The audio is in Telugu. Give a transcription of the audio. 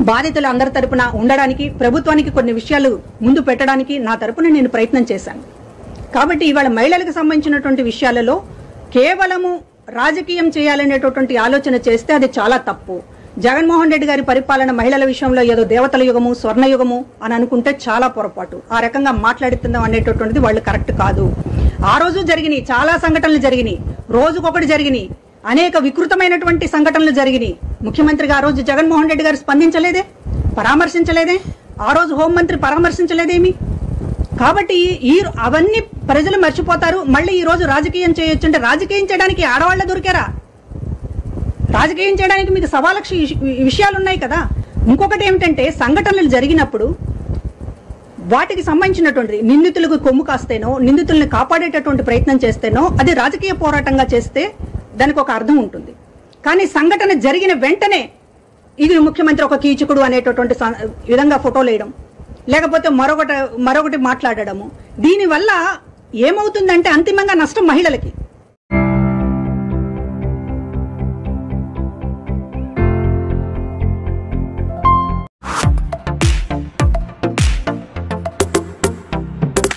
బాధితులు అందరి తరపున ఉండడానికి ప్రభుత్వానికి కొన్ని విషయాలు ముందు పెట్టడానికి నా తరపున నేను ప్రయత్నం చేశాను కాబట్టి ఇవాళ మహిళలకు సంబంధించినటువంటి విషయాలలో కేవలము రాజకీయం చేయాలనేటటువంటి ఆలోచన చేస్తే అది చాలా తప్పు జగన్మోహన్ రెడ్డి గారి పరిపాలన మహిళల విషయంలో ఏదో దేవతల యుగము స్వర్ణయుగము అని అనుకుంటే చాలా పొరపాటు ఆ రకంగా మాట్లాడుతుందాం అనేటటువంటిది వాళ్ళు కరెక్ట్ కాదు ఆ రోజు జరిగినాయి చాలా సంఘటనలు జరిగినాయి రోజుకొకటి జరిగినాయి అనేక వికృతమైనటువంటి సంఘటనలు జరిగినాయి ముఖ్యమంత్రిగా ఆ రోజు జగన్మోహన్ రెడ్డి గారు స్పందించలేదే పరామర్శించలేదే ఆ రోజు హోంమంత్రి పరామర్శించలేదేమి కాబట్టి ఈ అవన్నీ ప్రజలు మర్చిపోతారు మళ్ళీ ఈ రోజు రాజకీయం చేయొచ్చు అంటే రాజకీయం చేయడానికి ఆడవాళ్ళ దొరికారా రాజకీయం చేయడానికి మీకు సవాలక్ష విషయాలు ఉన్నాయి కదా ఇంకొకటి ఏమిటంటే సంఘటనలు జరిగినప్పుడు వాటికి సంబంధించినటువంటి నిందితులకు కొమ్ము కాస్తేనో నిందితుల్ని కాపాడేటటువంటి ప్రయత్నం చేస్తేనో అది రాజకీయ పోరాటంగా చేస్తే దానికి ఒక అర్థం ఉంటుంది కానీ సంఘటన జరిగిన వెంటనే ఇది ముఖ్యమంత్రి ఒక కీచకుడు అనేటటువంటి స- విధంగా ఫోటోలు వేయడం లేకపోతే మరొకటి మరొకటి మాట్లాడడము దీనివల్ల ఏమవుతుందంటే అంతిమంగా నష్టం మహిళలకి